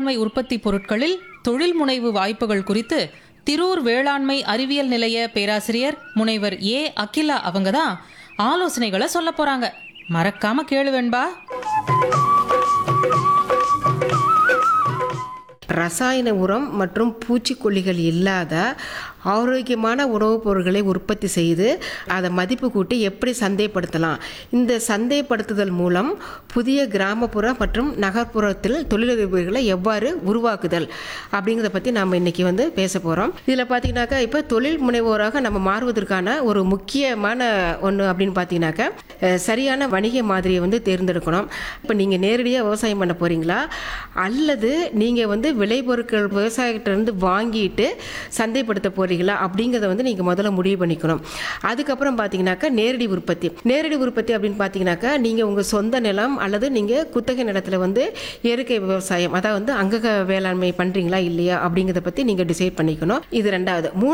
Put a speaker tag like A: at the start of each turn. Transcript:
A: வேளாண்மை உற்பத்தி பொருட்களில் தொழில் முனைவு வாய்ப்புகள் குறித்து திரூர் வேளாண்மை அறிவியல் நிலைய பேராசிரியர் முனைவர் ஏ அகிலா அவங்க தான் ஆலோசனைகளை சொல்ல போறாங்க மறக்காம கேளு வெண்பா
B: ரசாயன உரம் மற்றும் பூச்சிக்கொல்லிகள் இல்லாத ஆரோக்கியமான உணவுப் பொருட்களை உற்பத்தி செய்து அதை மதிப்பு கூட்டி எப்படி சந்தைப்படுத்தலாம் இந்த சந்தைப்படுத்துதல் மூலம் புதிய கிராமப்புற மற்றும் நகர்ப்புறத்தில் தொழிலதிபர்களை எவ்வாறு உருவாக்குதல் அப்படிங்கிறத பற்றி நம்ம இன்னைக்கு வந்து பேச போகிறோம் இதில் பார்த்தீங்கன்னாக்கா இப்போ தொழில் முனைவோராக நம்ம மாறுவதற்கான ஒரு முக்கியமான ஒன்று அப்படின்னு பார்த்தீங்கன்னாக்கா அஹ், சரியான வணிக மாதிரியை வந்து தேர்ந்தெடுக்கணும் இப்போ நீங்கள் நேரடியாக விவசாயம் பண்ண போகிறீங்களா அல்லது நீங்கள் வந்து விளைபொருட்கள் விவசாயிகிட்டேருந்து வாங்கிட்டு சந்தைப்படுத்த போகிறீங்களா அப்படிங்கிறத வந்து நீங்கள் முதல்ல முடிவு பண்ணிக்கணும் அதுக்கப்புறம் பார்த்தீங்கன்னாக்கா நேரடி உற்பத்தி நேரடி உற்பத்தி அப்படின்னு பார்த்தீங்கன்னாக்கா நீங்கள் உங்கள் சொந்த நிலம் அல்லது நீங்கள் குத்தகை நிலத்தில் வந்து இயற்கை விவசாயம் அதாவது வந்து அங்கக வேளாண்மை பண்ணுறீங்களா இல்லையா அப்படிங்கிறத பற்றி நீங்கள் டிசைட் பண்ணிக்கணும் இது ரெண்டாவது மூணு